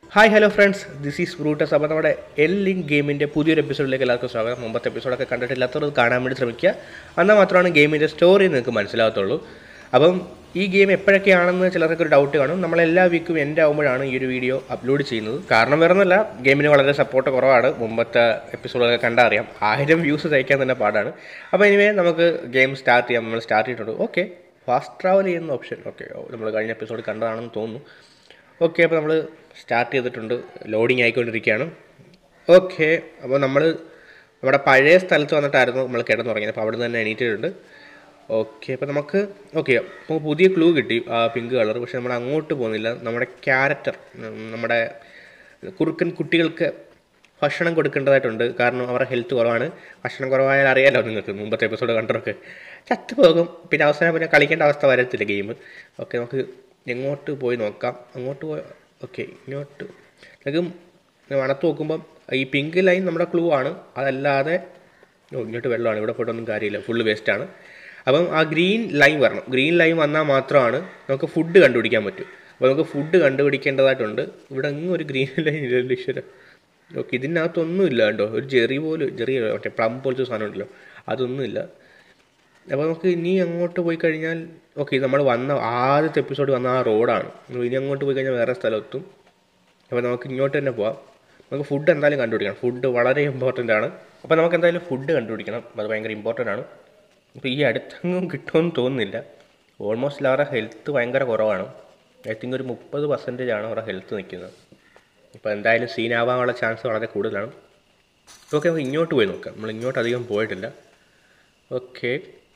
Hi hello friends this is Brutus അപ്പോൾ നമ്മുടെ L link ഗെയിമിൻ്റെ പുതിയൊരു എപ്പിസോഡിലേക്ക് എല്ലാവർക്കും സ്വാഗതം മുമ്പത്തെ എപ്പിസോഡൊക്കെ കണ്ടിട്ടില്ലാത്തവർ അത് കാണാൻ വേണ്ടി ശ്രമിക്കുക എന്നാൽ മാത്രമാണ് ഗെയിമിൻ്റെ സ്റ്റോറി നിങ്ങൾക്ക് മനസ്സിലാകത്തുള്ളൂ അപ്പം ഈ ഗെയിം എപ്പോഴൊക്കെയാണെന്ന് ചിലർക്ക് ഒരു ഡൗട്ട് കാണും നമ്മൾ എല്ലാ വീക്കും എൻ്റെ ആകുമ്പോഴാണ് ഈ ഒരു വീഡിയോ അപ്ലോഡ് ചെയ്യുന്നത് കാരണം വേറെ ഒന്നുമല്ല ഗെയിമിന് വളരെ സപ്പോർട്ട് കുറവാണ് മുമ്പത്തെ എപ്പിസോഡൊക്കെ കണ്ടാൽ അറിയാം ആയിരം വ്യൂസ് തയ്ക്കാൻ തന്നെ പാടാണ് അപ്പോൾ എനിവേ നമുക്ക് ഗെയിം സ്റ്റാർട്ട് ചെയ്യാം നമ്മൾ സ്റ്റാർട്ട് ചെയ്തിട്ടുണ്ട് ഓക്കെ ഫാസ്റ്റ് ട്രാവൽ ചെയ്യുന്ന ഓപ്ഷൻ ഓക്കെ നമ്മൾ കഴിഞ്ഞ എപ്പിസോഡ് കണ്ടതാണെന്ന് തോന്നുന്നു ഓക്കെ അപ്പോൾ നമ്മൾ സ്റ്റാർട്ട് ചെയ്തിട്ടുണ്ട് ലോഡിങ് ആയിക്കൊണ്ടിരിക്കുകയാണ് ഓക്കെ അപ്പോൾ നമ്മൾ നമ്മുടെ പഴയ സ്ഥലത്ത് വന്നിട്ടായിരുന്നു നമ്മൾ കിടന്നുറങ്ങിയത് അപ്പോൾ അവിടെ നിന്ന് തന്നെ എണീറ്റിട്ടുണ്ട് ഓക്കെ അപ്പോൾ നമുക്ക് ഓക്കെ അപ്പോൾ പുതിയ ക്ലൂ കിട്ടി ആ പിങ്ക് കളർ പക്ഷെ നമ്മൾ അങ്ങോട്ട് പോകുന്നില്ല നമ്മുടെ ക്യാരക്ടർ നമ്മുടെ കുറുക്കൻ കുട്ടികൾക്ക് ഭക്ഷണം കൊടുക്കേണ്ടതായിട്ടുണ്ട് കാരണം അവരുടെ ഹെൽത്ത് കുറവാണ് ഭക്ഷണം കുറവായാൽ അറിയാലോ നിങ്ങൾക്ക് മുമ്പത്തെ എപ്പിസോഡ് കണ്ടവർക്ക് ചത്തുപോകും പിന്നെ അവസാനം പിന്നെ കളിക്കേണ്ട അവസ്ഥ വരത്തില്ല ഗെയിം ഓക്കെ നമുക്ക് എങ്ങോട്ട് പോയി നോക്കാം അങ്ങോട്ട് പോയി ഓക്കെ ഇങ്ങോട്ട് നിങ്ങൾക്ക് മണത്ത് നോക്കുമ്പം ഈ പിങ്ക് ലൈൻ നമ്മുടെ ക്ലൂ ആണ് അതല്ലാതെ ഓ ഇങ്ങോട്ട് വെള്ളമാണ് ഇവിടെ പോയിട്ടൊന്നും കാര്യമില്ല ഫുള്ള് വേസ്റ്റാണ് അപ്പം ആ ഗ്രീൻ ലൈൻ വരണം ഗ്രീൻ ലൈൻ വന്നാൽ മാത്രമാണ് നമുക്ക് ഫുഡ് കണ്ടുപിടിക്കാൻ പറ്റും അപ്പോൾ നമുക്ക് ഫുഡ് കണ്ടുപിടിക്കേണ്ടതായിട്ടുണ്ട് ഇവിടെ അങ്ങ് ഒരു ഗ്രീൻ ലൈൻ ഇല്ലല്ലോ ഈശ്വര ഓക്കെ ഇതിനകത്തൊന്നും ഇല്ല കേട്ടോ ഒരു ജെറി പോലും ജെറി മറ്റേ പ്ലം പോലത്തെ സാധനം ഉണ്ടല്ലോ അതൊന്നുമില്ല അപ്പോൾ നമുക്ക് ഇനി അങ്ങോട്ട് പോയി കഴിഞ്ഞാൽ ഓക്കെ നമ്മൾ വന്ന ആദ്യത്തെ എപ്പിസോഡ് വന്ന ആ റോഡാണ് ഇനി അങ്ങോട്ട് പോയി കഴിഞ്ഞാൽ വേറെ സ്ഥലത്തും അപ്പോൾ നമുക്ക് ഇങ്ങോട്ട് തന്നെ പോവാം നമുക്ക് ഫുഡ് എന്തായാലും കണ്ടുപിടിക്കണം ഫുഡ് വളരെ ഇമ്പോർട്ടൻ്റ് ആണ് അപ്പോൾ നമുക്ക് എന്തായാലും ഫുഡ് കണ്ടുപിടിക്കണം അത് ഭയങ്കര ഇമ്പോർട്ടൻ്റ് ആണ് അപ്പോൾ ഈ അടുത്തെങ്ങും കിട്ടുമെന്ന് തോന്നുന്നില്ല ഓൾമോസ്റ്റ് അവരുടെ ഹെൽത്ത് ഭയങ്കര കുറവാണ് ഐ തിങ്ക് ഒരു മുപ്പത് പെർസെൻറ്റേജ് ആണ് അവരുടെ ഹെൽത്ത് നിൽക്കുന്നത് ഇപ്പോൾ എന്തായാലും സീനാവാനുള്ള ചാൻസ് വളരെ കൂടുതലാണ് ഓക്കെ നമുക്ക് ഇങ്ങോട്ട് പോയി നോക്കാം നമ്മൾ ഇങ്ങോട്ട് അധികം പോയിട്ടില്ല ഓക്കെ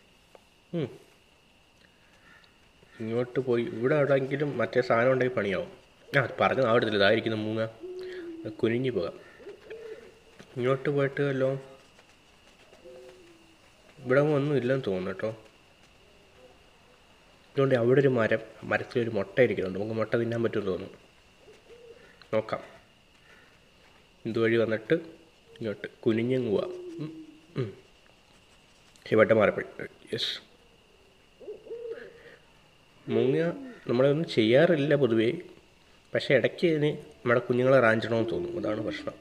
ഇങ്ങോട്ട് പോയി ഇവിടെ എവിടെയെങ്കിലും മറ്റേ സാധനം ഉണ്ടെങ്കിൽ പണിയാവും ആ അത് പറഞ്ഞു അവിടെ ഇതായിരിക്കുന്നു മൂങ്ങ കുനിഞ്ഞു പോകാം ഇങ്ങോട്ട് പോയിട്ട് വല്ലോ ഇവിടെ ഒന്നും ഇല്ലെന്ന് തോന്നുന്നു കേട്ടോ അതുകൊണ്ട് അവിടെ ഒരു മരം മരത്തിലൊരു മുട്ട ഇരിക്കുന്നുണ്ട് നമുക്ക് മുട്ട തിന്നാൻ പറ്റുമെന്ന് തോന്നുന്നു നോക്കാം ഇതുവഴി വന്നിട്ട് ഇങ്ങോട്ട് കുനിഞ്ഞങ്ങ് പോവാം ഇവിടെ മാറപ്പോയി യെസ് മുങ്ങ നമ്മളൊന്നും ചെയ്യാറില്ല പൊതുവേ പക്ഷേ ഇടയ്ക്ക് ഇതിന് നമ്മുടെ കുഞ്ഞുങ്ങളെ റാഞ്ചണമെന്ന് തോന്നും അതാണ് പ്രശ്നം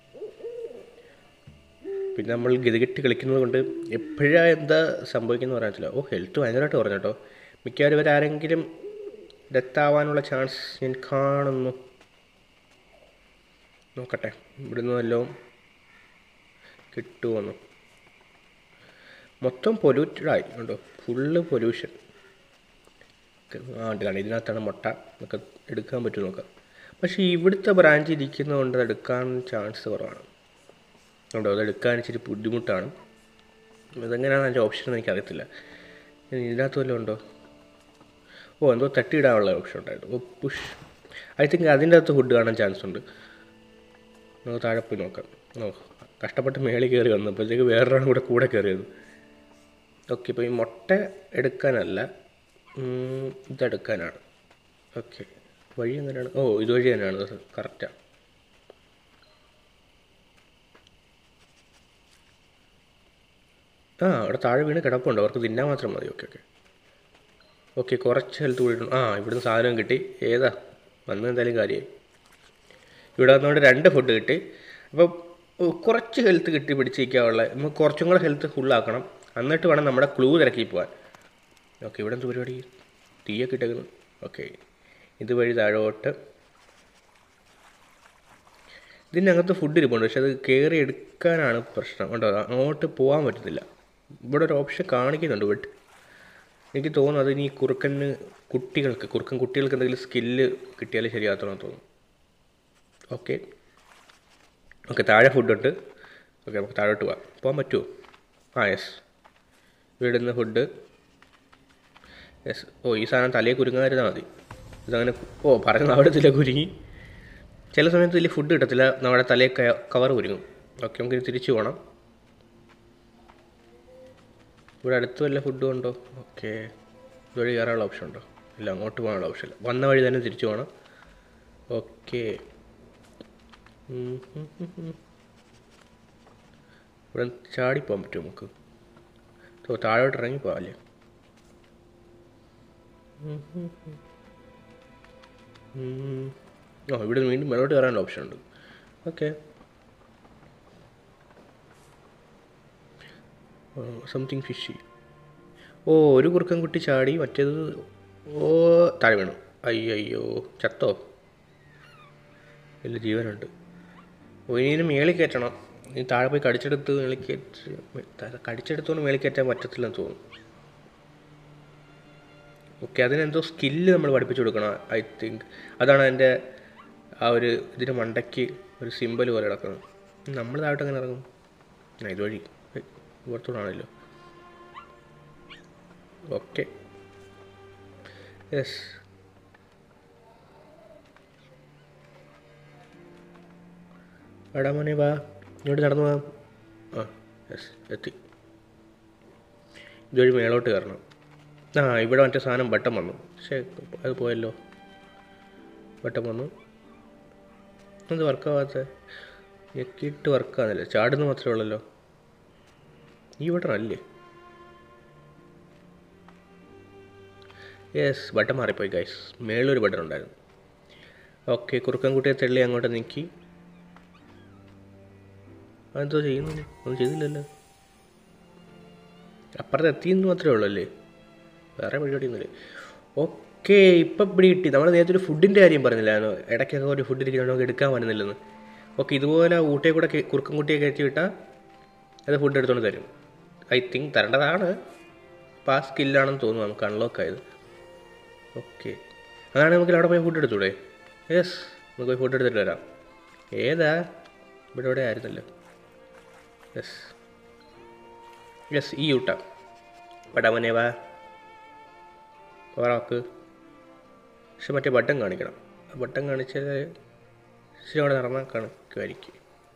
പിന്നെ നമ്മൾ ഗതികെട്ട് കളിക്കുന്നത് കൊണ്ട് എപ്പോഴാണ് എന്താ സംഭവിക്കുന്നത് പറയാൻ ഓ ഹെൽത്ത് ഭയങ്കരമായിട്ട് കുറഞ്ഞു കേട്ടോ മിക്കവാറും ഇവരാരെങ്കിലും ഡെത്താവാനുള്ള ചാൻസ് ഞാൻ കാണുന്നു നോക്കട്ടെ ഇവിടുന്ന് വല്ലതും കിട്ടുമെന്ന് മൊത്തം പൊല്യൂറ്റഡായി ഉണ്ടോ ഫുള്ള് പൊല്യൂഷൻ ആ ഉണ്ട് കാണാം ഇതിനകത്താണ് മുട്ട നമുക്ക് എടുക്കാൻ പറ്റും നോക്കാം പക്ഷേ ഇവിടുത്തെ ബ്രാഞ്ച് ഇരിക്കുന്നതുകൊണ്ട് അത് എടുക്കാൻ ചാൻസ് കുറവാണ് ഉണ്ടോ അത് എടുക്കാൻ ഇച്ചിരി ബുദ്ധിമുട്ടാണ് ഇതെങ്ങനെയാണ് അതിൻ്റെ ഓപ്ഷൻ എന്ന് എനിക്കറിയത്തില്ല ഇതിനകത്ത് വല്ലതും ഉണ്ടോ ഓ എന്തോ തട്ടിയിടാനുള്ള ഓപ്ഷൻ ഉണ്ടായിരുന്നു ഓ പുഷ് ഐ തിങ്ക് അതിൻ്റെ അകത്ത് ഫുഡ് കാണാൻ ചാൻസ് ഉണ്ട് നമുക്ക് താഴെ പോയി നോക്കാം ഓ കഷ്ടപ്പെട്ട് മേളിൽ കയറി വന്നപ്പോഴത്തേക്ക് വേറൊരാളും കൂടെ കൂടെ കയറിയത് ഓക്കെ ഇപ്പോൾ ഈ മുട്ട എടുക്കാനല്ല ഇതെടുക്കാനാണ് ഓക്കെ വഴി എങ്ങനെയാണ് ഓ ഇതുവഴി തന്നെയാണ് കറക്റ്റാണ് ആ അവിടെ താഴെ വീണ് കിടപ്പുണ്ട് അവർക്ക് തിന്നാൻ മാത്രം മതി ഓക്കെ ഓക്കെ ഓക്കെ കുറച്ച് ഹെൽത്ത് കൂടിയിട്ടുണ്ട് ആ ഇവിടുന്ന് സാധനം കിട്ടി ഏതാ വന്ന എന്തായാലും കാര്യമായി ഇവിടെ വന്നുകൊണ്ട് രണ്ട് ഫുഡ് കിട്ടി അപ്പോൾ കുറച്ച് ഹെൽത്ത് കിട്ടി പിടിച്ചിരിക്കാനുള്ള നമുക്ക് കുറച്ചും കൂടെ ഹെൽത്ത് ഫുള്ളാക്കണം എന്നിട്ട് വേണം നമ്മുടെ ക്ലൂ തിരക്കി പോകാൻ ഓക്കെ ഇവിടെ എന്ത് പരിപാടി തീയൊക്കെ ഇട്ടേക്കുന്നു ഓക്കെ ഇതുവഴി താഴോട്ട് ഇതിനകത്ത് ഫുഡ് ഇരിപ്പുണ്ട് പക്ഷെ അത് കയറി എടുക്കാനാണ് പ്രശ്നം കേട്ടോ അങ്ങോട്ട് പോകാൻ പറ്റത്തില്ല ഇവിടെ ഒരു ഓപ്ഷൻ കാണിക്കുന്നുണ്ട് ബട്ട് എനിക്ക് തോന്നുന്നു അത് ഇനി കുറുക്കന് കുട്ടികൾക്ക് കുറുക്കൻ കുട്ടികൾക്ക് എന്തെങ്കിലും സ്കില്ല് കിട്ടിയാലേ ശരിയാകത്തുള്ളൂ തോന്നുന്നു ഓക്കെ ഓക്കെ താഴെ ഫുഡുണ്ട് ഓക്കെ നമുക്ക് താഴോട്ട് പോകാം പോകാൻ പറ്റുമോ ആ യെസ് ഇവിടുന്ന് ഫുഡ് യെസ് ഓ ഈ സാധനം തലയെ കുരുങ്ങാതിരുന്നാൽ മതി ഇതങ്ങനെ ഓ പറയുന്ന അവിടെ ഇതില്ല കുരുങ്ങി ചില സമയത്ത് ഇതിൽ ഫുഡ് കിട്ടത്തില്ല നമ്മുടെ തലയെ കവർ കുരുങ്ങും ഓക്കെ നമുക്ക് തിരിച്ചു പോകണം ഇവിടെ അടുത്ത് വല്ല ഫുഡും ഉണ്ടോ ഓക്കെ ഇതുവഴി കയറാനുള്ള ഓപ്ഷൻ ഉണ്ടോ ഇല്ല അങ്ങോട്ട് പോകാനുള്ള ഓപ്ഷൻ ഇല്ല വന്ന വഴി തന്നെ തിരിച്ചു പോകണം ഓക്കെ ഇവിടെ ചാടിപ്പോകാൻ പറ്റുമോ നമുക്ക് ഓ താഴോട്ട് ഇറങ്ങി പോകാമല്ലേ ഓ ഇവിടെ നിന്ന് വീണ്ടും മേലോട്ട് കയറാനുള്ള ഓപ്ഷൻ ഉണ്ട് ഓക്കെ സംതിങ് ഫിഷി ഓ ഒരു കുറുക്കൻ കുട്ടി ചാടി മറ്റേത് ഓ താഴെ വീണു അയ്യോ ചത്തോ വലിയ ജീവനുണ്ട് ഓ ഇനി മേളിൽ കയറ്റണം ഇനി താഴെ പോയി കടിച്ചെടുത്ത് മേളിൽ കയറ്റി കടിച്ചെടുത്തോണ്ട് മേളിൽ കയറ്റാൻ പറ്റത്തില്ലെന്ന് തോന്നുന്നു ഓക്കെ അതിനെന്തോ സ്കില്ല് നമ്മൾ പഠിപ്പിച്ചു കൊടുക്കണം ഐ തിങ്ക് അതാണ് അതിൻ്റെ ആ ഒരു ഇതിൻ്റെ മണ്ടയ്ക്ക് ഒരു സിമ്പൽ പോലെ കിടക്കുന്നത് നമ്മൾ താഴോട്ട് അങ്ങനെ ഇറങ്ങും ആ ഇതുവഴി ഏയ്, ഇവിടത്തോടാണല്ലോ ഓക്കെ യെസ് എടാ മോനെ വാ ഇങ്ങോട്ട് നടന്നു വാ ആ യെസ് എത്തി ഇതുവഴി മേളോട്ട് കയറണം ആ ഇവിടെ മറ്റേ സാധനം ബട്ടൺ വന്നു പക്ഷേ അത് പോയല്ലോ ബട്ടൺ വന്നു എന്ത് വർക്കാവാത്ത ഞെക്കിയിട്ട് വർക്കാകുന്നില്ല ചാടുന്ന മാത്രമേ ഉള്ളല്ലോ ഈ ബട്ടൺ അല്ലേ യെസ് ബട്ടൺ മാറിപ്പോയി ഗൈസ് മേളിലൊരു ബട്ടൺ ഉണ്ടായിരുന്നു ഓക്കെ കുറുക്കൻകുട്ടിയെ തള്ളി അങ്ങോട്ട് നീക്കി അതെന്തോ ചെയ്യുന്നു ഒന്നും ചെയ്തില്ലല്ലോ അപ്പുറത്ത് എത്തിയെന്ന് മാത്രമേ ഉള്ളൂ അല്ലേ വേറെ പരിപാടിയൊന്നുമില്ല ഓക്കെ ഇപ്പം പിടി കിട്ടി നമ്മൾ നേരത്തെ ഒരു ഫുഡിൻ്റെ കാര്യം പറഞ്ഞില്ലായിരുന്നു ഇടയ്ക്കൊക്കെ ഒരു ഫുഡ് ഇരിക്കുന്നുണ്ട് നമുക്ക് എടുക്കാൻ പറ്റുന്നില്ലെന്ന് ഓക്കെ ഇതുപോലെ ഊട്ടയെ കൂടെ കേ- കുറുക്കൻ കുട്ടിയെ കയറ്റി വിട്ടാൽ അത് ഫുഡ് എടുത്തുകൊണ്ട് തരും ഐ തിങ്ക് തരേണ്ടതാണ് അപ്പോൾ ആ സ്കില്ലാണെന്ന് തോന്നുന്നു നമുക്ക് അൺലോക്ക് ആയത് ഓക്കെ അതാണ് നമുക്ക് അവിടെ പോയി ഫുഡ് എടുത്തൂടെ യെസ് നമുക്ക് പോയി ഫുഡ് എടുത്തിട്ട് വരാം ഏതാ ഇവിടെ ഇവിടെ ആയിരുന്നല്ലോ യെസ് യെസ് ഈ ഊട്ട പടാമനെ വാ വാക്ക് പക്ഷെ മറ്റേ ബട്ടൺ കാണിക്കണം ആ ബട്ടൺ കാണിച്ചാൽ ഇച്ചിരി അവിടെ നടന്നാൽ കണക്കുമായിരിക്കും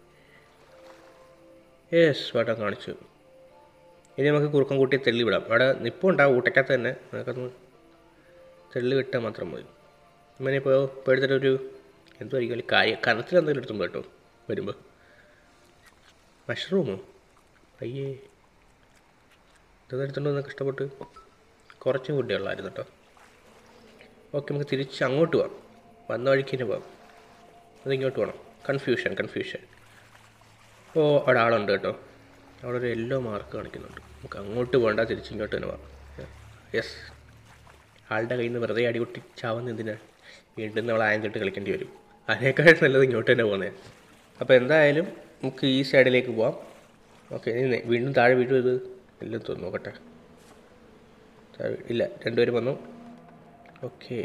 യെസ് ബട്ടൺ കാണിച്ചു ഇനി നമുക്ക് കുറുക്കം കൂട്ടി തെള്ളി വിടാം അവിടെ നിപ്പുണ്ടാവും ഊട്ടക്കകത്ത് തന്നെ നമുക്കൊന്ന് തെള്ളി വിട്ടാൽ മാത്രം മതി ഇങ്ങനെ ഇപ്പോൾ ഇപ്പോൾ എടുത്തിട്ടൊരു എന്തുമായിരിക്കും അല്ലെങ്കിൽ കായ കനത്തിൽ എന്തെങ്കിലും എടുത്തും കേട്ടോ വരുമ്പോൾ മഷ്റൂമോ അയ്യേ ഇതൊക്കെ എടുത്തുകൊണ്ട് വന്നൊക്കെ ഇഷ്ടപ്പെട്ട് കുറച്ച് ഫുഡുകളായിരുന്നു കേട്ടോ ഓക്കെ നമുക്ക് തിരിച്ച് അങ്ങോട്ട് പോവാം വന്ന വഴിക്ക് തന്നെ പോവാം അത് ഇങ്ങോട്ട് പോകണം കൺഫ്യൂഷൻ കൺഫ്യൂഷൻ ഓ അവിടെ ആളുണ്ട് കേട്ടോ അവിടെ ഒരു യെല്ലോ മാർക്ക് കാണിക്കുന്നുണ്ട് നമുക്ക് അങ്ങോട്ട് പോകണ്ട തിരിച്ച് ഇങ്ങോട്ട് തന്നെ പോവാം യെസ് ആളുടെ കയ്യിൽ നിന്ന് വെറുതെ അടികൊട്ടി ചാവുന്ന എന്തിനാണ് വീണ്ടും നമ്മൾ ആയം തൊട്ട് കളിക്കേണ്ടി വരും അതിനേക്കാൾ നല്ലത് ഇങ്ങോട്ട് തന്നെ പോകുന്നത് അപ്പോൾ എന്തായാലും നമുക്ക് ഈ സൈഡിലേക്ക് പോവാം ഓക്കെ ഇനി നേ- വീണ്ടും താഴെ വീഴും ഇത് എല്ലാം തോന്നുന്നു നോക്കട്ടെ താഴെ ഇല്ല രണ്ടുപേരും വന്നു ഓക്കെ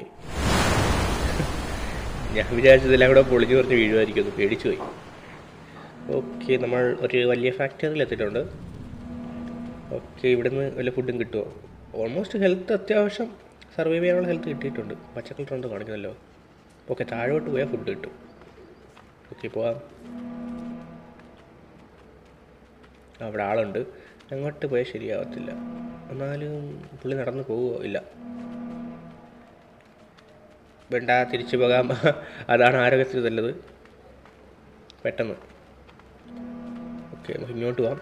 ഞാൻ വിചാരിച്ചതെല്ലാം കൂടെ പൊളിഞ്ഞു കുറഞ്ഞ് വീഴുമായിരിക്കും ഒന്ന് പേടിച്ചു പോയി ഓക്കെ നമ്മൾ ഒരു വലിയ ഫാക്ടറിയിൽ എത്തിയിട്ടുണ്ട് ഓക്കെ ഇവിടുന്ന് വല്ല ഫുഡും കിട്ടുമോ ഓൾമോസ്റ്റ് ഹെൽത്ത് അത്യാവശ്യം സർവൈവ് ചെയ്യാനുള്ള ഹെൽത്ത് കിട്ടിയിട്ടുണ്ട് പച്ചക്കളർ ഉണ്ട് കാണിക്കുന്നല്ലോ ഓക്കെ താഴോട്ട് പോയാൽ ഫുഡ് കിട്ടും ഓക്കെ പോവാം അവിടെ ആളുണ്ട് അങ്ങോട്ട് പോയാൽ ശരിയാവത്തില്ല എന്നാലും പുള്ളി നടന്നു പോവുമോ ഇല്ല വേണ്ട തിരിച്ചു പോകാം അതാണ് ആരോഗ്യത്തിന് നല്ലത് പെട്ടെന്ന് ഓക്കെ നമുക്ക് ഇങ്ങോട്ട് പോവാം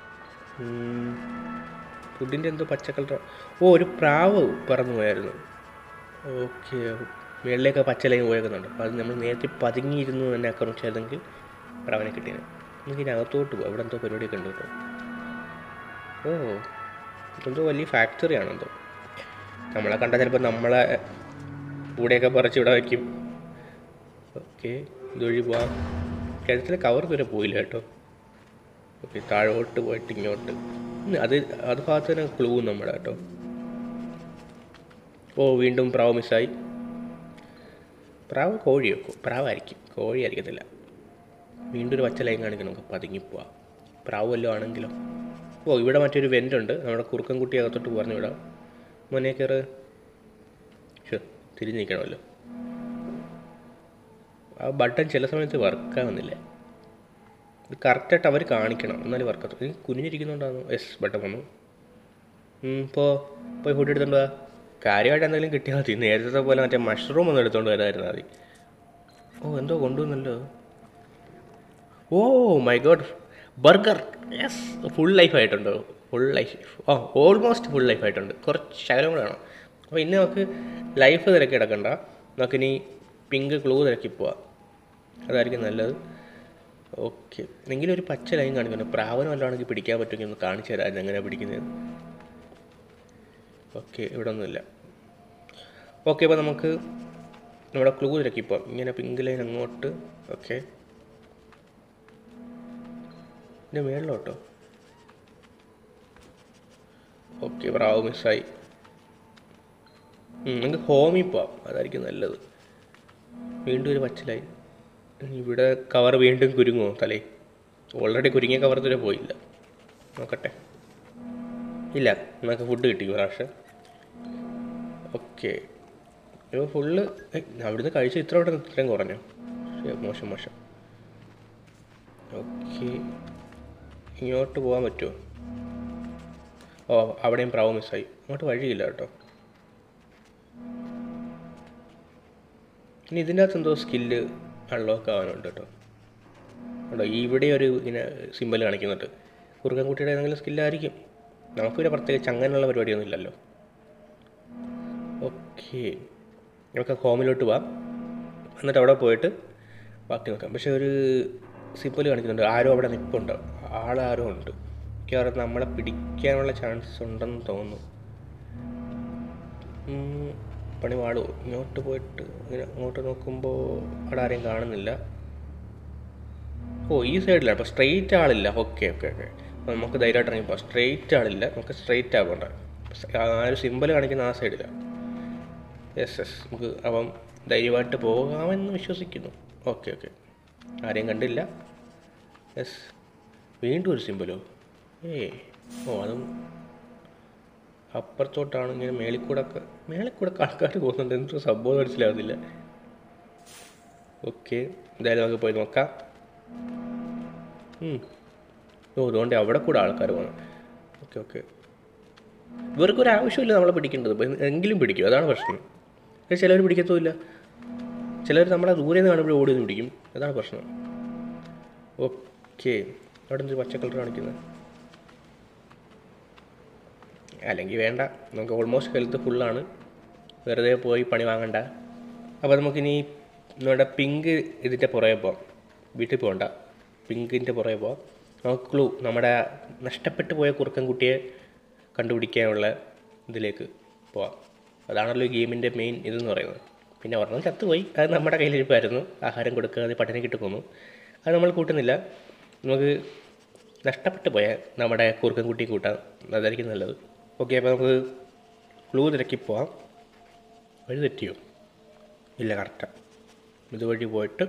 ഫുഡിൻ്റെ എന്തോ പച്ച കളർ ഓ ഒരു പ്രാവ് പറന്നു പോയായിരുന്നു ഓക്കെ മേളിലേക്ക് പച്ച ലൈൻ പോയേക്കുന്നുണ്ട് അപ്പോൾ അത് നമ്മൾ നേരത്തെ പതുങ്ങിയിരുന്നു തന്നെ ആക്രമിച്ചായിരുന്നെങ്കിൽ പ്രാവിനെ കിട്ടിയത് നമുക്ക് ഇതിനകത്തോട്ട് പോകാം ഇവിടെ എന്തോ പരിപാടിയൊക്കെ ഉണ്ട് കേട്ടോ ഓ ഇതെന്തോ വലിയ ഫാക്ടറി ആണെന്തോ നമ്മളെ കണ്ടാൽ ചിലപ്പോൾ നമ്മളെ കൂടെയൊക്കെ പറിച്ച് ഇവിടെ വയ്ക്കും ഓക്കെ ഇതുവഴി പോവാം കഴുത്തിൽ കവർ വരെ പോയില്ല കേട്ടോ ഓക്കെ താഴോട്ട് പോയിട്ട് ഇങ്ങോട്ട് ഉം, അത് അത് ഭാഗത്ത് തന്നെ ക്ലൂ നമ്മുടെ കേട്ടോ ഓ വീണ്ടും പ്രാവ് മിസ്സായി പ്രാവ് കോഴിയോ കോ- പ്രാവായിരിക്കും കോഴി ആയിരിക്കത്തില്ല വീണ്ടും ഒരു പച്ച ലൈൻ കാണിക്കണം നമുക്ക് പതുങ്ങിപ്പോവാം പ്രാവ് വല്ലതും ആണെങ്കിലോ ഓ ഇവിടെ മറ്റൊരു വെൻ്റ് ഉണ്ട് നമ്മുടെ കുറുക്കൻ കുട്ടി അകത്തോട്ട് പറഞ്ഞു വിടാം മോനെ കയറ് ഷോ തിരിഞ്ഞ് നിൽക്കണമല്ലോ ആ ബട്ടൺ ചില സമയത്ത് വർക്കാവുന്നില്ല ഇത് കറക്റ്റായിട്ട് അവർ കാണിക്കണം എന്നാലും വർക്കത്തു ഇത് കുനിഞ്ഞിരിക്കുന്നുണ്ടാകുന്നു എസ് ബട്ടൺ വന്നു ഇപ്പോൾ പോയി ഫുഡ് എടുത്തോണ്ട് വാ കാര്യമായിട്ട് എന്തെങ്കിലും കിട്ടിയാൽ മതി നേരത്തെ പോലെ മറ്റേ മഷ്റൂം ഒന്നും എടുത്തോണ്ട് വരാമായിരുന്നു മതി ഓ എന്തോ കൊണ്ടുവന്നല്ലോ oh my God burger yes full life ആയിട്ടുണ്ടോ full life oh almost full life ആയിട്ടുണ്ട് കുറച്ച് ശകലം കൂടെ വേണം അപ്പോൾ ഇനി നമുക്ക് ലൈഫ് തിരക്കി കിടക്കണ്ട നമുക്കിനി പിങ്ക് ക്ലൂ തിരക്കി പോവാം അതായിരിക്കും നല്ലത് ഓക്കെ എങ്കിലും ഒരു പച്ച ലൈൻ കാണിക്കുന്നുണ്ട് പ്രാവനം വല്ലതാണെങ്കിൽ പിടിക്കാൻ പറ്റുമെങ്കിൽ ഒന്ന് കാണിച്ചു തരാം എങ്ങനെയാണ് പിടിക്കുന്നത് ഓക്കെ ഇവിടെ ഒന്നുമില്ല ഓക്കെ അപ്പോൾ നമുക്ക് നമ്മുടെ ക്ലൂ തിരക്കി പോവാം ഇങ്ങനെ പിങ്ക് ലൈൻ അങ്ങോട്ട് ഓക്കെ ഇതിൻ്റെ മേളിലോട്ടോ ഓക്കെ പ്രാവ് മിസ്സായി നമുക്ക് ഹോമിൽ പോവാം അതായിരിക്കും നല്ലത് വീണ്ടും ഒരു പച്ച ലൈൻ ഇവിടെ കവർ വീണ്ടും കുരുങ്ങുമോ തലേ ഓൾറെഡി കുരുങ്ങിയ കവർ ഇതുവരെ പോയില്ല നോക്കട്ടെ ഇല്ല നമുക്ക് ഫുഡ് കിട്ടി ഒരു പ്രാവശ്യം ഓക്കെ ഇപ്പോൾ ഫുള്ള് അവിടുന്ന് കഴിച്ച ഇത്ര അവിടെ ഇത്രയും കുറഞ്ഞോ ശരി, മോശം മോശം ഓക്കെ ഇങ്ങോട്ട് പോകാൻ പറ്റുമോ ഓ അവിടെയും പ്രാവ് മിസ്സായി അങ്ങോട്ട് വഴിയില്ല കേട്ടോ ഇനി ഇതിൻ്റെ അകത്ത് എന്തോ സ്കില്ല് അൺലോക്ക് ആവാനുണ്ട് കേട്ടോ ഉണ്ടോ ഇവിടെ ഒരു ഇങ്ങനെ സിമ്പൽ കാണിക്കുന്നുണ്ട് കുറുക്കൻകുട്ടിയുടെ ഏതെങ്കിലും സ്കില്ലായിരിക്കും നമുക്ക് പിന്നെ പ്രത്യേകിച്ച് അങ്ങനെയുള്ള പരിപാടിയൊന്നും ഇല്ലല്ലോ ഓക്കെ നമുക്ക് ഹോമിലോട്ട് പോവാം എന്നിട്ട് അവിടെ പോയിട്ട് ബാക്കി നോക്കാം പക്ഷെ ഒരു സിമ്പിൾ കാണിക്കുന്നുണ്ട് ആരോ അവിടെ നിൽപ്പുണ്ട് ആളാരോ ഉണ്ട് മിക്കവാറും നമ്മളെ പിടിക്കാനുള്ള ചാൻസ് ഉണ്ടെന്ന് തോന്നുന്നു ഉം, പണി പാടുമോ ഇങ്ങോട്ട് പോയിട്ട് ഇങ്ങനെ അങ്ങോട്ട് നോക്കുമ്പോൾ അവിടെ ആരെയും കാണുന്നില്ല ഓ ഈ സൈഡിലാണ് അപ്പോൾ സ്ട്രെയിറ്റ് ആളില്ല ഓക്കെ ഓക്കെ ഓക്കെ അപ്പോൾ നമുക്ക് ധൈര്യമായിട്ട് ഇറങ്ങിപ്പോൾ സ്ട്രെയിറ്റ് ആളില്ല നമുക്ക് സ്ട്രെയിറ്റ് ആവണ്ട ആ ഒരു സിമ്പിൾ കാണിക്കുന്ന ആ സൈഡിലാണ് യെസ് യെസ് നമുക്ക് അപ്പം ധൈര്യമായിട്ട് പോകാമെന്ന് വിശ്വസിക്കുന്നു ഓക്കെ ഓക്കെ ആരെയും കണ്ടില്ല യെസ് വീണ്ടും ഒരു സിമ്പിളോ ഏ ഓ അതും അപ്പുറത്തോട്ടാണ് ഇങ്ങനെ മേളിൽ കൂടെ ഒക്കെ മേളിൽ കൂടെ ഒക്കെ ആൾക്കാർ പോകുന്നുണ്ട് എന്തൊരു സംഭവം മനസ്സിലാവുന്നില്ല ഓക്കെ എന്തായാലും നമുക്ക് പോയി നോക്കാം ഉം. ഓ അതുകൊണ്ട് അവിടെ കൂടെ ആൾക്കാർ പോകണം ഓക്കെ ഓക്കെ ഇവർക്കൊരു ആവശ്യമില്ല നമ്മളെ പിടിക്കേണ്ടത് ഇപ്പം എങ്കിലും പിടിക്കും അതാണ് പ്രശ്നം പക്ഷേ ചിലവർ പിടിക്കത്തുമില്ല ചിലർ നമ്മളെ ദൂരെ നിന്ന് കാണുമ്പോൾ ഓടി നിന്ന് പിടിക്കും അതാണ് പ്രശ്നം ഓക്കെ അവിടെ എന്തൊരു പച്ച കളർ കാണിക്കുന്നത് അല്ലെങ്കിൽ വേണ്ട നമുക്ക് ഓൾമോസ്റ്റ് ഹെൽത്ത് ഫുള്ളാണ് വെറുതെ പോയി പണി വാങ്ങണ്ട അപ്പോൾ നമുക്കിനി നമ്മുടെ പിങ്ക് ഇതിൻ്റെ പുറകെ പോവാം വീട്ടിൽ പോകണ്ട പിങ്കിൻ്റെ പുറകെ പോവാം നമുക്ക് ക്ലൂ നമ്മുടെ നഷ്ടപ്പെട്ടു പോയ കുറുക്കൻ കുട്ടിയെ കണ്ടുപിടിക്കാനുള്ള ഇതിലേക്ക് പോവാം അതാണല്ലോ ഈ ഗെയിമിൻ്റെ മെയിൻ ഇതെന്ന് പറയുന്നത് പിന്നെ ഒരെണ്ണം ചത്തുപോയി അത് നമ്മുടെ കയ്യിലിരിപ്പായിരുന്നു ആഹാരം കൊടുക്കാതെ പട്ടിണി കിട്ടി പോന്നു അത് നമ്മൾ കൂട്ടുന്നില്ല നമുക്ക് നഷ്ടപ്പെട്ടു പോയ നമ്മുടെ കുറുക്കൻ കുട്ടിയെ കൂട്ടാം അതായിരിക്കും നല്ലത് ഓക്കെ അപ്പോൾ നമുക്ക് ക്ലൂ തിരക്കി പോവാം വഴി തെറ്റിയോ ഇല്ല കറക്റ്റാണ് ഇതുവഴി പോയിട്ട്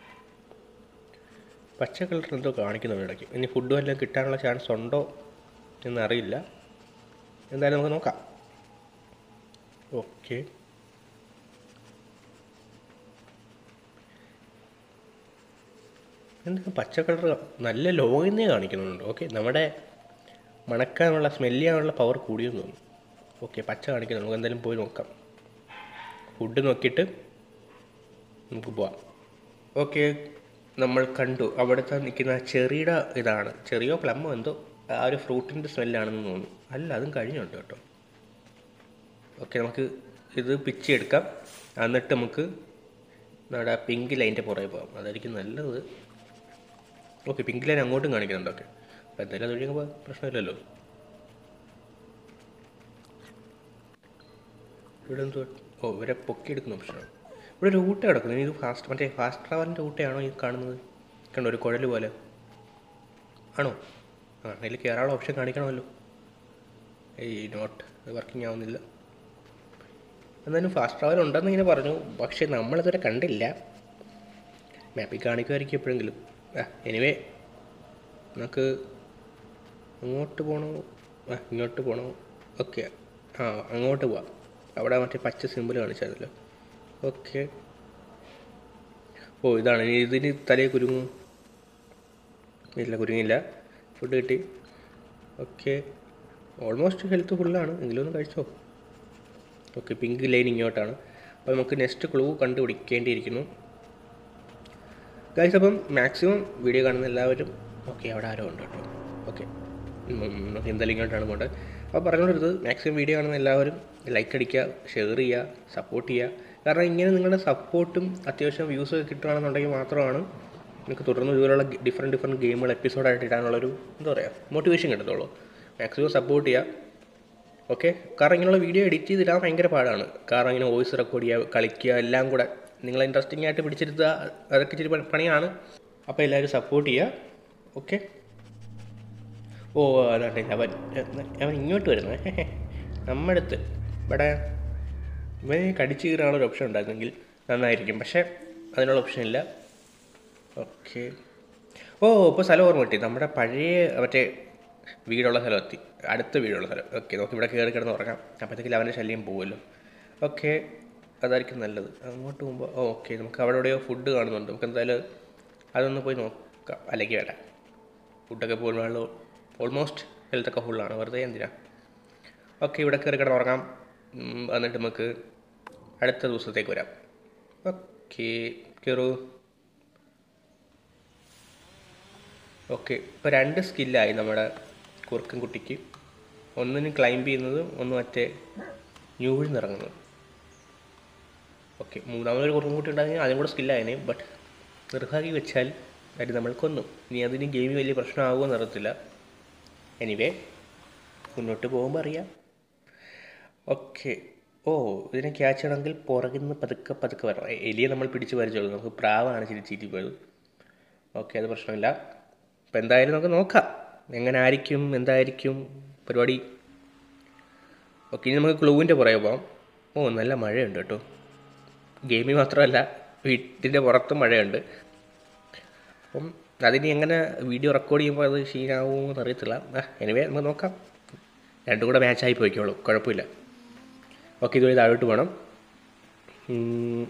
പച്ച കളർ എന്തോ കാണിക്കുന്നുണ്ട് ഇടയ്ക്ക് ഇനി ഫുഡ് വല്ലതും കിട്ടാനുള്ള ചാൻസ് ഉണ്ടോ എന്നറിയില്ല എന്തായാലും നമുക്ക് നോക്കാം ഓക്കെ എന്താ പച്ച കളർ നല്ല ലോയിൽ നിന്നേ കാണിക്കുന്നുണ്ട് ഓക്കെ നമ്മുടെ മണക്കാനുള്ള സ്മെല്ല് ചെയ്യാനുള്ള പവർ കൂടിയെന്ന് തോന്നുന്നു ഓക്കെ പച്ച കാണിക്കുന്നു നമുക്ക് എന്തായാലും പോയി നോക്കാം ഫുഡ് നോക്കിയിട്ട് നമുക്ക് പോവാം ഓക്കെ നമ്മൾ കണ്ടു അവിടുത്തെ നിൽക്കുന്ന ചെറിയുടെ ഇതാണ് ചെറിയോ പ്ലമ്മോ എന്തോ ആ ഒരു ഫ്രൂട്ടിൻ്റെ സ്മെല്ലാണെന്ന് തോന്നുന്നു അല്ല അതും കഴിഞ്ഞുണ്ട് കേട്ടോ ഓക്കെ നമുക്ക് ഇത് പിച്ചെടുക്കാം എന്നിട്ട് നമുക്ക് നമ്മുടെ പിങ്ക് ലൈൻ്റെ പുറകെ പോകാം അതായിരിക്കും നല്ലത് ഓക്കെ പിങ്ക് ലൈൻ അങ്ങോട്ടും കാണിക്കുന്നുണ്ട് ഓക്കെ അപ്പോൾ എന്തായാലും അത് ഒഴിയുമ്പോൾ പ്രശ്നമില്ലല്ലോ ഇവിടെ എന്തോ ഓ ഇവരെ പൊക്കിയെടുക്കുന്ന ഓപ്ഷനാണ് ഇവിടെ ഒരു ഊട്ട കിടക്കുന്നു ഇത് ഫാസ്റ്റ് മറ്റേ ഫാസ്റ്റ് ട്രാവലിൻ്റെ ഊട്ടയാണോ ഈ കാണുന്നത് കണ്ടോ ഒരു കുഴൽ പോലെ ആണോ ആ അതിൽ കയറാനുള്ള ഓപ്ഷൻ കാണിക്കണമല്ലോ ഏയ് നോട്ട് വർക്കിംഗ് ആവുന്നില്ല എന്നാലും ഫാസ്റ്റ് ട്രാവൽ ഉണ്ടെന്ന് ഇങ്ങനെ പറഞ്ഞു പക്ഷേ നമ്മളിതുവരെ കണ്ടില്ല മാപ്പിൽ കാണിക്കുമായിരിക്കും എപ്പോഴെങ്കിലും ആ എനിവേ നമുക്ക് അങ്ങോട്ട് പോകണോ ആ ഇങ്ങോട്ട് പോകണോ ഓക്കെ ആ അങ്ങോട്ട് പോവാം അവിടെ മറ്റേ പച്ച സിമ്പിൾ കാണിച്ചായിരുന്നല്ലോ ഓക്കെ ഓ ഇതാണ് ഇനി ഇതിന് തലയെ കുരുങ്ങും ഇല്ല കുരുങ്ങില്ല ഫുഡ് കിട്ടി ഓക്കെ ഓൾമോസ്റ്റ് ഹെൽത്ത് ഫുള്ളാണ് എങ്കിലും ഒന്ന് കഴിച്ചോ ഓക്കെ പിങ്ക് ലൈൻ ഇങ്ങോട്ടാണ് അപ്പോൾ നമുക്ക് നെക്സ്റ്റ് ക്ലൂ കണ്ടുപിടിക്കേണ്ടിയിരിക്കുന്നു ഗൈസ് അപ്പം മാക്സിമം വീഡിയോ കാണുന്ന എല്ലാവരും ഓക്കെ അവിടെ ആരോ ഉണ്ട് കേട്ടോ ഓക്കെ നമുക്ക് എന്തായാലും ഇങ്ങോട്ടാണ് പോകേണ്ടത് അപ്പോൾ പറഞ്ഞുകൊണ്ടിരുന്നത് മാക്സിമം വീഡിയോ കാണുന്ന എല്ലാവരും ലൈക്ക് അടിക്കുക ഷെയർ ചെയ്യുക സപ്പോർട്ട് ചെയ്യുക കാരണം ഇങ്ങനെ നിങ്ങളുടെ സപ്പോർട്ടും അത്യാവശ്യം വ്യൂസ് ഒക്കെ കിട്ടുകയാണെന്നുണ്ടെങ്കിൽ മാത്രമാണ് നിങ്ങൾക്ക് തുടർന്ന് ഇതുപോലുള്ള ഡിഫറെൻറ്റ് ഡിഫറെൻറ്റ് ഗെയിമുകൾ എപ്പിസോഡായിട്ട് ഇടാനുള്ളൊരു എന്താ പറയുക മോട്ടിവേഷൻ കിട്ടത്തുള്ളൂ മാക്സിമം സപ്പോർട്ട് ചെയ്യുക ഓക്കെ കാരണം ഇങ്ങനെയുള്ള വീഡിയോ എഡിറ്റ് ചെയ്തിടാൻ ഭയങ്കര പാടാണ് കാരണം ഇങ്ങനെ വോയിസ് റെക്കോർഡ് ചെയ്യുക കളിക്കുക എല്ലാം കൂടെ നിങ്ങൾ ഇൻട്രസ്റ്റിംഗ് ആയിട്ട് പിടിച്ചെടുത്തുക അതൊക്കെ ഇച്ചിരി പണി- പണിയാണ് അപ്പോൾ എല്ലാവരും സപ്പോർട്ട് ചെയ്യുക ഓക്കെ ഓ അതാണ്ട് അവൻ അവൻ ഇങ്ങോട്ട് വരുന്നത് നമ്മുടെ അടുത്ത് ഇവിടെ ഇവനെ കടിച്ചു കീറാനുള്ള ഒരു ഓപ്ഷൻ ഉണ്ടായിരുന്നെങ്കിൽ നന്നായിരിക്കും പക്ഷേ അതിനുള്ള ഓപ്ഷൻ ഇല്ല ഓക്കെ ഓ ഇപ്പോൾ സ്ഥലം ഓർമ്മ കിട്ടി നമ്മുടെ പഴയ മറ്റേ വീടുള്ള സ്ഥലം എത്തി അടുത്ത വീടുള്ള സ്ഥലം ഓക്കെ നമുക്ക് ഇവിടെ കയറി കിടന്ന് ഉറങ്ങാം അപ്പോഴത്തേക്കും അവൻ്റെ ശല്യം പോകുമല്ലോ ഓക്കെ അതായിരിക്കും നല്ലത് അങ്ങോട്ട് പോകുമ്പോൾ ഓക്കെ നമുക്ക് അവിടെ എവിടെയോ ഫുഡ് കാണുന്നുണ്ട് നമുക്ക് എന്തായാലും അതൊന്ന് പോയി നോക്കാം അല്ലെങ്കിൽ വേണ്ട ഫുഡൊക്കെ പോകുമ്പോൾ ഓൾമോസ്റ്റ് ഹെൽത്തൊക്കെ ഫുള്ളാണ് വെറുതെ എന്തിനാ ഓക്കെ ഇവിടെ കയറി കിടന്ന് ഉറങ്ങാം ഉം, എന്നിട്ട് നമുക്ക് അടുത്ത ദിവസത്തേക്ക് വരാം ഓക്കെ കയറൂ ഓക്കെ ഇപ്പോൾ രണ്ട് സ്കില്ലായി നമ്മുടെ കുറുക്കൻ കുട്ടിക്ക് ഒന്നിന് ക്ലൈംബ് ചെയ്യുന്നത് ഒന്ന് മറ്റേ ന്യൂവിൽ നിന്ന് ഇറങ്ങുന്നത് ഓക്കെ മൂന്നാമതൊരു കുറുക്കൻ കുട്ടി ഉണ്ടായിരുന്നെങ്കിൽ അതും കൂടെ സ്കില്ലായനെ ബട്ട് നിർഭാഗ്യം വെച്ചാൽ അത് നമ്മൾ കൊന്നു ഇനി അതിന് ഗെയിം വലിയ പ്രശ്നമാകുമോ എന്നറിയത്തില്ല എനിവേ മുന്നോട്ട് പോകുമ്പോൾ അറിയാം ഓക്കെ ഓ ഇതിനെ ക്യാച്ച് ചെയ്യണമെങ്കിൽ പുറകിൽ നിന്ന് പതുക്കെ പതുക്കെ വരണം എ- എലിയെ നമ്മൾ പിടിച്ച് പരിചയമുള്ളൂ നമുക്ക് പ്രാവാണ് ചിരി ചീറ്റി പോയത് ഓക്കെ അത് പ്രശ്നമില്ല അപ്പം എന്തായാലും നമുക്ക് നോക്കാം എങ്ങനെ ആയിരിക്കും എന്തായിരിക്കും പരിപാടി ഓക്കെ ഇനി നമുക്ക് ക്ലൂവിൻ്റെ പുറകെ പോകാം ഓ നല്ല മഴയുണ്ട് കേട്ടോ ഗെയിമിൽ മാത്രമല്ല വീട്ടിൻ്റെ പുറത്തും മഴയുണ്ട് അപ്പം അതിനി എങ്ങനെ വീഡിയോ റെക്കോർഡ് ചെയ്യുമ്പോൾ അത് ക്ഷീണാവുമോ എന്ന് അറിയത്തില്ല ആ എനിവേ നമുക്ക് നോക്കാം രണ്ടും കൂടെ മാച്ചായി പോയിക്കോളൂ കുഴപ്പമില്ല ഓക്കെ ഇതുവഴി താഴോട്ട് പോകണം ഉം.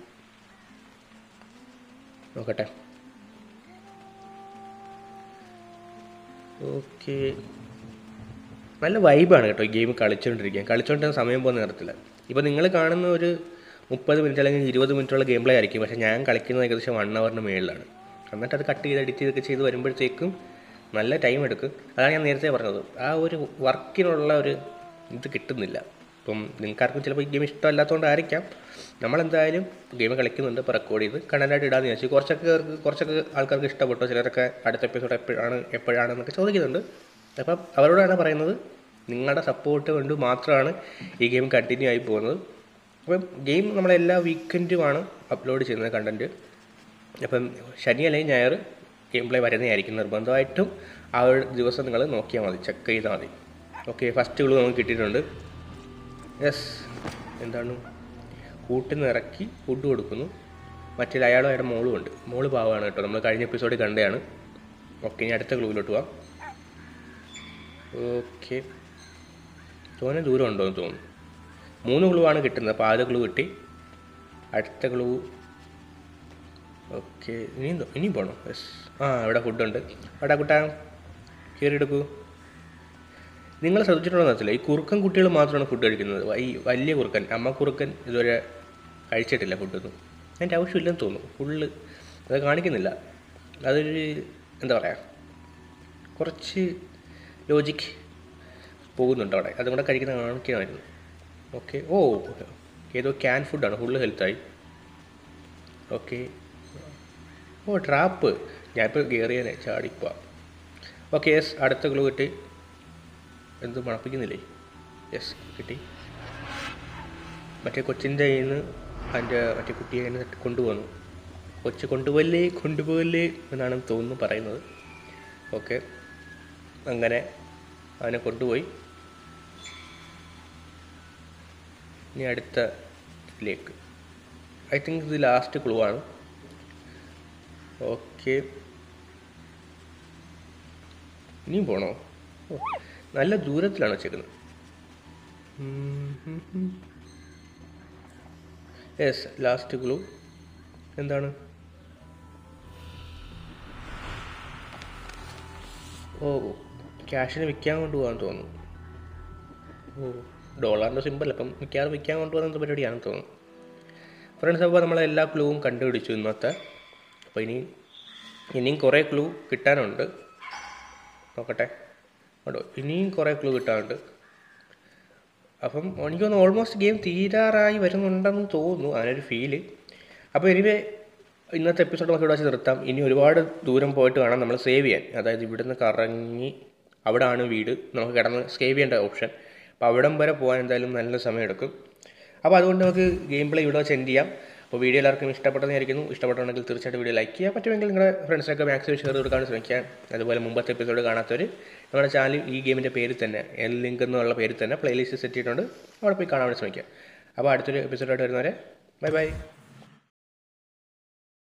നോക്കട്ടെ ഓക്കെ നല്ല വൈബാണ് കേട്ടോ ഈ ഗെയിം കളിച്ചുകൊണ്ടിരിക്കുക കളിച്ചുകൊണ്ടിരുന്ന സമയം പോകുന്ന നേരത്തില്ല ഇപ്പോൾ നിങ്ങൾ കാണുന്ന ഒരു മുപ്പത് മിനിറ്റ് അല്ലെങ്കിൽ ഇരുപത് മിനിറ്റുള്ള ഗെയിം പ്ലേ ആയിരിക്കും പക്ഷേ ഞാൻ കളിക്കുന്നത് ഏകദേശം വൺ അവറിന് മേളിലാണ് എന്നിട്ട് അത് കട്ട് ചെയ്ത് എഡിറ്റ് ചെയ്തൊക്കെ ചെയ്ത് വരുമ്പോഴത്തേക്കും നല്ല ടൈം എടുക്കും അതാണ് ഞാൻ നേരത്തെ പറഞ്ഞത് ആ ഒരു വർക്കിനുള്ള ഒരു ഇത് കിട്ടുന്നില്ല ഇപ്പം നിങ്ങൾക്കാർക്കും ചിലപ്പോൾ ഈ ഗെയിം ഇഷ്ടമല്ലാത്തതുകൊണ്ടായിരിക്കാം നമ്മളെന്തായാലും ഗെയിം കളിക്കുന്നുണ്ട് ഇപ്പോൾ റെക്കോർഡ് ചെയ്ത് കണ്ടൻറ്റായിട്ട് ഇടാന്ന് വിചാരിച്ചു കുറച്ചൊക്കെ പേർക്ക് കുറച്ചൊക്കെ ആൾക്കാർക്ക് ഇഷ്ടപ്പെട്ടു ചിലരൊക്കെ അടുത്ത എപ്പിസോഡ് എപ്പോഴാണ് എപ്പോഴാണെന്നൊക്കെ ചോദിക്കുന്നുണ്ട് അപ്പം അവരോടാണ് പറയുന്നത് നിങ്ങളുടെ സപ്പോർട്ട് കൊണ്ട് മാത്രമാണ് ഈ ഗെയിം കണ്ടിന്യൂ ആയി പോകുന്നത് അപ്പം ഗെയിം നമ്മളെല്ലാ വീക്കെൻഡുമാണ് അപ്ലോഡ് ചെയ്യുന്നത് കണ്ടൻറ്റ് അപ്പം ശനി അല്ലെങ്കിൽ ഞായർ ഗെയിം പ്ലേ വരുന്നതായിരിക്കും നിർബന്ധമായിട്ടും ആ ഒരു ദിവസം നിങ്ങൾ നോക്കിയാൽ മതി ചെക്ക് ചെയ്താൽ മതി ഓക്കെ ഫസ്റ്റ് ഗ്ലൂ നമുക്ക് കിട്ടിയിട്ടുണ്ട് യെസ് എന്താണ് കൂട്ടിൽ നിന്ന് ഇറക്കി ഫുഡ് കൊടുക്കുന്നു മറ്റേ അയാളും അയാളുടെ മോളും ഉണ്ട് മോള് പാവമാണ് കേട്ടോ നമ്മൾ കഴിഞ്ഞ എപ്പിസോഡിൽ കണ്ടതാണ് ഓക്കെ ഇനി അടുത്ത ഗ്ലൂവിലോട്ട് പോവാം ഓക്കെ തോനെ ദൂരം ഉണ്ടോ എന്ന് തോന്നുന്നു മൂന്ന് ഗ്ലൂ ആണ് കിട്ടുന്നത് അപ്പോൾ ആദ്യ ഗ്ലൂ കിട്ടി അടുത്ത ഗ്ലൂ ഓക്കെ ഇനിയും തോ- ഇനിയും പോകണോ യെസ് ആ ഇവിടെ ഫുഡുണ്ട് അവിടെ കുട്ടാ കയറി എടുക്കൂ നിങ്ങൾ ശ്രദ്ധിച്ചിട്ടുണ്ടോ എന്നറിയത്തില്ല ഈ കുറുക്കൻ കുട്ടികൾ മാത്രമാണ് ഫുഡ് കഴിക്കുന്നത് ഈ വലിയ കുറുക്കൻ അമ്മ കുറുക്കൻ ഇതുവരെ കഴിച്ചിട്ടില്ല ഫുഡൊന്നും അതിൻ്റെ ആവശ്യമില്ലെന്ന് തോന്നുന്നു ഫുള്ള് അത് കാണിക്കുന്നില്ല അതൊരു എന്താ പറയുക കുറച്ച് ലോജിക്ക് പോകുന്നുണ്ട് അവിടെ അതും കൂടെ കഴിക്കുന്ന കാണിക്കണമായിരുന്നു ഓക്കെ ഓ ഏതോ ക്യാൻ ഫുഡാണ് ഫുള്ള് ഹെൽത്തായി ഓക്കെ ഓ ട്രാപ്പ് ഞാനിപ്പോൾ കയറിയാനെ ചാടിപ്പോവാം ഓക്കെ യെസ് അടുത്ത ഗ്ലൂ കിട്ടി എന്ത് മണപ്പിക്കുന്നില്ലേ യെസ് കിട്ടി മറ്റേ കൊച്ചിൻ്റെ കയ്യിൽ നിന്ന് അതിൻ്റെ മറ്റേ കുട്ടിയെ കയ്യിൽ നിന്ന് കൊണ്ടുപോകുന്നു കൊച്ചു കൊണ്ടുപോകല്ലേ കൊണ്ടുപോകല്ലേ എന്നാണ് തോന്നുന്നു പറയുന്നത് ഓക്കെ അങ്ങനെ അവനെ കൊണ്ടുപോയി ഇനി അടുത്ത ഇതിലേക്ക് ഐ തിങ്ക് ഇത് ലാസ്റ്റ് ക്ലൂ ആണ് ഓക്കെ ഇനിയും പോണോ ഓ, നല്ല ദൂരത്തിലാണ് വെച്ചേക്കുന്നത് യെസ് ലാസ്റ്റ് ഗ്ലൂ എന്താണ് ഓ ക്യാഷിന് വിൽക്കാൻ കൊണ്ടുപോകാൻ തോന്നുന്നു ഓ ഡോളറിൻ്റെ സിമ്പിൾ അപ്പം മിക്കവാറും വിൽക്കാൻ കൊണ്ടുപോകുന്ന പരിപാടിയാണെന്ന് തോന്നുന്നു ഫ്രണ്ട്സ് അപ്പോൾ നമ്മൾ എല്ലാ ക്ലൂവും കണ്ടുപിടിച്ചു ഇന്നത്തെ അപ്പോൾ ഇനി ഇനിയും കുറേ ക്ലൂ കിട്ടാനുണ്ട് നോക്കട്ടെ കേട്ടോ ഇനിയും കുറേ ക്ലൂ കിട്ടാനുണ്ട് അപ്പം എനിക്ക് തോന്നുന്നു ഓൾമോസ്റ്റ് ഗെയിം തീരാറായി വരുന്നുണ്ടെന്ന് തോന്നുന്നു അങ്ങനൊരു ഫീല് അപ്പോൾ എനിവേ ഇന്നത്തെ എപ്പിസോഡ് നമുക്ക് ഇവിടെ വെച്ച് നിർത്താം ഇനി ഒരുപാട് ദൂരം പോയിട്ട് വേണം നമ്മൾ സേവ് ചെയ്യാൻ അതായത് ഇവിടുന്ന് കറങ്ങി അവിടെയാണ് വീട് നമുക്ക് കിടന്ന് സേവ് ചെയ്യേണ്ട ഓപ്ഷൻ അപ്പോൾ അവിടം വരെ പോകാൻ എന്തായാലും നല്ല സമയമെടുക്കും അപ്പോൾ അതുകൊണ്ട് നമുക്ക് ഗെയിം പ്ലേ ഇവിടെ വെച്ച് എൻഡ് ചെയ്യാം അപ്പോൾ വീഡിയോ എല്ലാവർക്കും ഇഷ്ടപ്പെട്ടെന്നായിരിക്കുന്നു ഇഷ്ടപ്പെട്ടുണ്ടെങ്കിൽ തീർച്ചയായിട്ടും വീഡിയോ ലൈക്ക് ചെയ്യുക പറ്റുമെങ്കിൽ നിങ്ങളുടെ ഫ്രണ്ട്സിനൊക്കെ മാക്സിമം ഷെയർ കൊടുക്കാൻ ശ്രമിക്കുക അതുപോലെ മുമ്പത്തെ എപ്പിസോഡ് കാണാത്തവർ നമ്മുടെ ചാനൽ ഈ ഗെയിമിൻ്റെ പേര് തന്നെ എൽ ലിങ്ക് എന്നുള്ള പേര് തന്നെ പ്ലേലിസ്റ്റ് സെറ്റ് ചെയ്തിട്ടുണ്ട് അവിടെ പോയി കാണാൻ വേണ്ടി ശ്രമിക്കുക അപ്പോൾ അടുത്തൊരു എപ്പിസോഡായിട്ട് വരുന്നവരെ ബൈ ബൈ